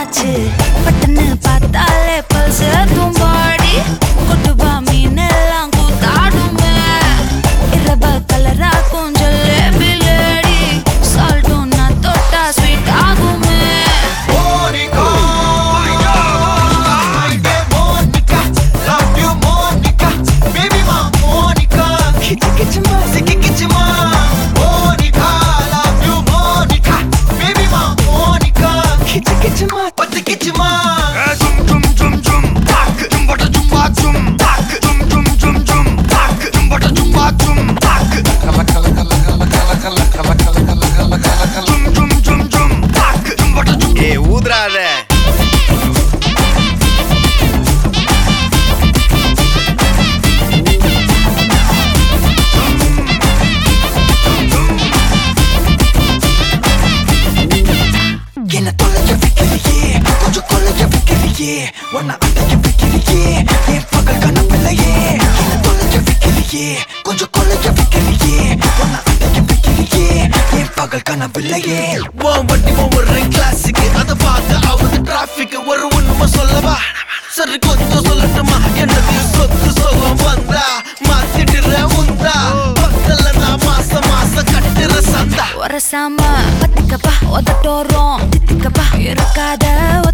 ஆச்சு பட்டுன்னு பார்த்தாலே பல்ஸ் தும்பாடி கொட்டுவா மீன் எல்லாம் கூத்தாடுமே இரவ கலரா கொஞ்சம் லேடி சால்ட்டும் நான் தொட்டா ஸ்வீட் ஆகுமே Monica, baby Monica, love you Monica, baby ma Monica, kichi kichi ma, siki kichi ma. Monica, love you Monica, baby ma Monica, kichi kichi ma, pati kichi ma. Zum zum zum zum tak zum bata zum ba zum tak zum zum zum zum tak zum bata zum ba zum tak kala kala kala kala kala kala kala kala kala kala kala kala zum zum zum zum tak zum bata zum ஏ ஊதுறாத என்ன தொலைய வைக்கிறியே கொஞ்சம் கொலைய வைக்கிறியே உன்னை அடைய வைக்கிறியே என் பகல் கனப்பில்லையே என்ன தொலைய வைக்கிறியே கொஞ்சம் கொலைய வைக்கிறியே உன்னை அடைய வைக்கிறியே என் பகல் கனவில்லையே உன் வண்டி ஒவ்வொரு கிளாஸுக்கு அதை பார்க்க ஆகுது டிராபிக் ஒரு உண்மை சொல்லவா சரி கொஞ்சம் சொல்லட்டுமா என்னது சொத்து சோகம் வந்தா மாத்திடுற உந்தா பக்கத்துல நான் மாசம் மாசம் கட்டுற சந்தா உரசாம பத்துக்கப்பா உதட்டோரம் தித்துக்கப்பா இருக்காத